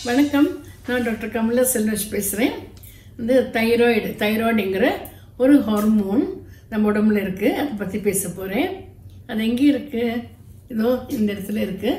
வணக்கம் நான் டாக்டர் கமலா செல்வராஜ் பேசுகிறேன் வந்து தைராய்டு தைராய்டுங்கிற ஒரு ஹார்மோன் நம்ம உடம்புல இருக்குது அதை பற்றி பேச போகிறேன் அது எங்கே இருக்குது இதோ இந்த இடத்துல இருக்குது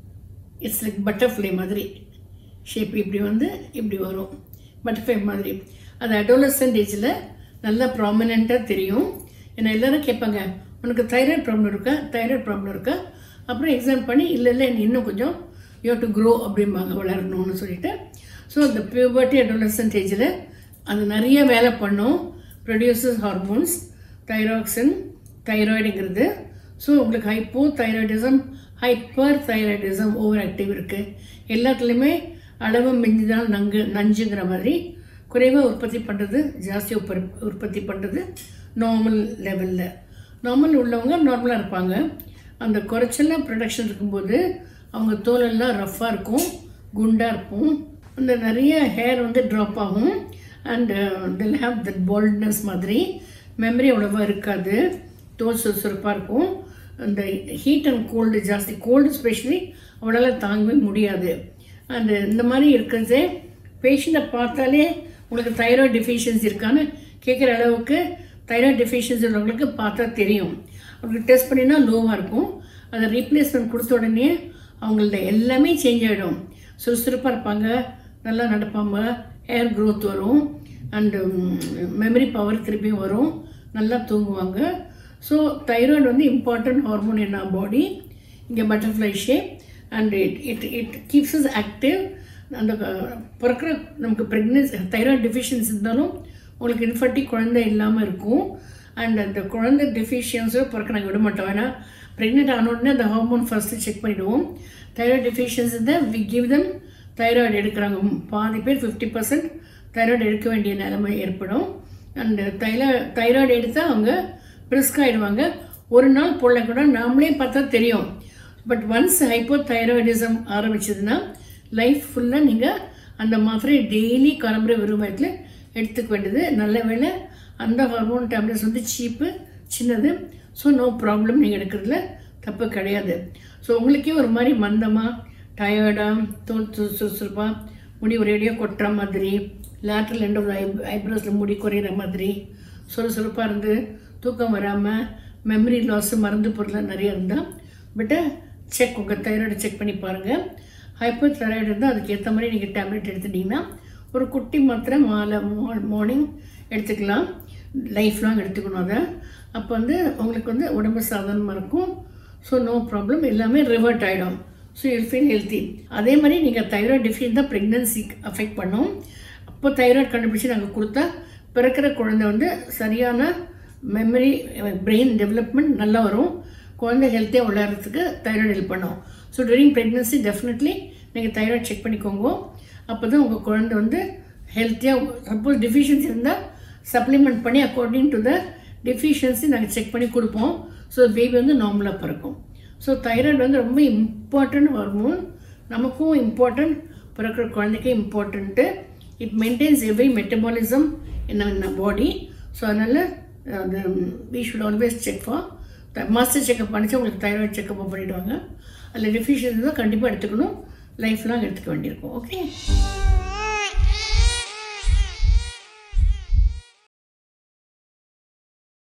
இட்ஸ் லைக் பட்டர்ஃப்ளை மாதிரி ஷேப் இப்படி வந்து இப்படி வரும் பட்டர்ஃப்ளை மாதிரி அது அடோலசன்ட் ஏஜில் நல்லா ப்ராமினெண்ட்டாக தெரியும் ஏன்னா எல்லாரும் கேட்பாங்க உனக்கு தைராய்டு ப்ராப்ளம் இருக்கா தைராய்டு ப்ராப்ளம் இருக்கா அப்புறம் எக்ஸாம் பண்ணி இல்லை இல்லை நீ இன்னும் கொஞ்சம் யூ டு க்ரோ அப்படிம்பாங்க வளரணும்னு சொல்லிட்டு ஸோ இந்த பியூபர்ட்டி அடோலசன்ட் ஏஜில் அது நிறைய வேலை பண்ணும் ப்ரொடியூசஸ் ஹார்மோன்ஸ் தைராக்சின் தைராய்டுங்கிறது ஸோ உங்களுக்கு hypothyroidism hyperthyroidism over active இருக்குது எல்லாத்துலேயுமே அளவு மிஞ்சினால் நங்கு நஞ்சுங்கிற மாதிரி குறைவாக உற்பத்தி பண்ணுறது ஜாஸ்தி உற்ப உற்பத்தி பண்ணுறது நார்மல் லெவலில் நார்மல் உள்ளவங்க நார்மலாக இருப்பாங்க அந்த குறைச்சலாக ப்ரொடக்ஷன் இருக்கும்போது அவங்க தோலெல்லாம் ரஃப்பாக இருக்கும் குண்டாக இருக்கும் அந்த நிறைய ஹேர் வந்து ட்ராப் ஆகும் and till have that boldness மாதிரி மெமரி அவ்வளோவா இருக்காது தோல் சுறுசுறுப்பாக இருக்கும் அந்த ஹீட் அண்ட் கோல்டு ஜாஸ்தி கோல்டு ஸ்பெஷலி அவளால் தாங்கவே முடியாது அண்ட் இந்த மாதிரி இருக்கிறதே பேஷண்ட்டை பார்த்தாலே உங்களுக்கு தைராய்டு டெஃபிஷியன்சி இருக்கான்னு கேட்குற அளவுக்கு தைராய்டு டெஃபிஷியன்சி உள்ளவங்களுக்கு பார்த்தா தெரியும் அவங்களுக்கு டெஸ்ட் பண்ணினா லோவாக இருக்கும் அதை ரீப்ளேஸ்மெண்ட் கொடுத்த உடனே அவங்களோட எல்லாமே சேஞ்ச் ஆகிடும் சுறுசுறுப்பாக இருப்பாங்க நல்லா நடப்பாங்க ஹேர் க்ரோத் வரும் அண்டு மெமரி பவர் திருப்பியும் வரும் நல்லா தூங்குவாங்க ஸோ தைராய்டு வந்து important hormone in our body இங்கே butterfly shape and it it it keeps us active அந்த பிறக்கிற நமக்கு ப்ரெக்னென்சி தைராய்டு டெஃபிஷியன்சி இருந்தாலும் உங்களுக்கு இன்ஃபர்டி குழந்தை இல்லாமல் இருக்கும் அண்ட் அந்த குழந்தை டெஃபிஷியன்ஸோ பிறக்க நாங்கள் விட மாட்டோம் ஏன்னா ப்ரெக்னென்ட் ஆன உடனே அந்த ஹார்மோன் ஃபஸ்ட்டு செக் பண்ணிவிடுவோம் தைராய்டு டெஃபிஷியன்சி தான் வி கிவ் தம் தைராய்டு எடுக்கிறாங்க பாதி பேர் ஃபிஃப்டி பர்சன்ட் தைராய்டு எடுக்க வேண்டிய நிலைமை ஏற்படும் அண்ட் தைரா தைராய்டு எடுத்தால் அவங்க பிரிஸ்க் ஆகிடுவாங்க ஒரு நாள் போடல கூட நாமளே பார்த்தா தெரியும் பட் ஒன்ஸ் ஹைப்போ தைராய்டிசம் ஆரம்பிச்சதுன்னா லைஃப் ஃபுல்லாக நீங்கள் அந்த மாத்திரை டெய்லி கிளம்புற விரும்பத்தில் எடுத்துக்க வேண்டியது நல்ல வேலை அந்த ஹார்மோன் டேப்லெட்ஸ் வந்து சீப்பு சின்னது ஸோ நோ ப்ராப்ளம் நீங்கள் எடுக்கிறதுல தப்பு கிடையாது ஸோ உங்களுக்கே ஒரு மாதிரி மந்தமாக டயர்டாக தோல் சுறுசுறுப்பாக முடி ஒரேடியாக கொட்டுற மாதிரி லேட்ரல் எண்ட் ஆஃப் ஐ ஐப்ரோஸில் முடி குறையிற மாதிரி சுறுசுறுப்பாக இருந்து தூக்கம் வராமல் மெமரி லாஸு மருந்து பொருள் நிறைய இருந்தால் பட்டு செக் உங்கள் தைராய்டு செக் பண்ணி பாருங்கள் ஹைப்பர் தைராய்டு இருந்தால் அதுக்கு ஏற்ற மாதிரி நீங்கள் டேப்லெட் எடுத்துட்டிங்கன்னா ஒரு குட்டி மாத்திரை மாலை மார்னிங் எடுத்துக்கலாம் லைஃப் லாங் எடுத்துக்கணும் அதை அப்போ வந்து உங்களுக்கு வந்து உடம்பு சாதாரணமாக இருக்கும் ஸோ நோ ப்ராப்ளம் எல்லாமே ரிவர்ட் ஆகிடும் ஸோ யூல் ஃபீல் ஹெல்த்தி அதே மாதிரி நீங்கள் தைராய்டு டிஃபிஷியன் தான் ப்ரெக்னன்சி அஃபெக்ட் பண்ணும் அப்போ தைராய்டு கண்டுபிடிச்சி நாங்கள் கொடுத்தா பிறக்கிற குழந்தை வந்து சரியான மெமரி பிரெயின் டெவலப்மெண்ட் நல்லா வரும் குழந்தை ஹெல்த்தியாக விளையாடுறதுக்கு தைராய்டு ஹெல்ப் பண்ணும் ஸோ டூரிங் ப்ரெக்னன்சி டெஃபினெட்லி நீங்கள் தைராய்டு செக் பண்ணிக்கோங்க அப்போ தான் உங்கள் குழந்தை வந்து ஹெல்த்தியாக சப்போஸ் டெஃபிஷியன்சி இருந்தால் சப்ளிமெண்ட் பண்ணி அக்கார்டிங் டு த டெஃபிஷியன்சி நாங்கள் செக் பண்ணி கொடுப்போம் ஸோ பேபி வந்து நார்மலாக பிறக்கும் ஸோ தைராய்டு வந்து ரொம்ப இம்பார்ட்டன்ட் ஹார்மோன் நமக்கும் இம்பார்ட்டன்ட் பிறக்கிற குழந்தைக்கு important it maintains every metabolism in in body so அதனால் அது we should always check for master checkup பண்ணிச்சு உங்களுக்கு தைராய்டு செக்அப் பண்ணிவிடுவாங்க அதில் டெஃபிஷியன்சி தான் கண்டிப்பாக எடுத்துக்கணும் லைஃப் லாங் எடுத்துக்க வேண்டியிருக்கும் ஓகே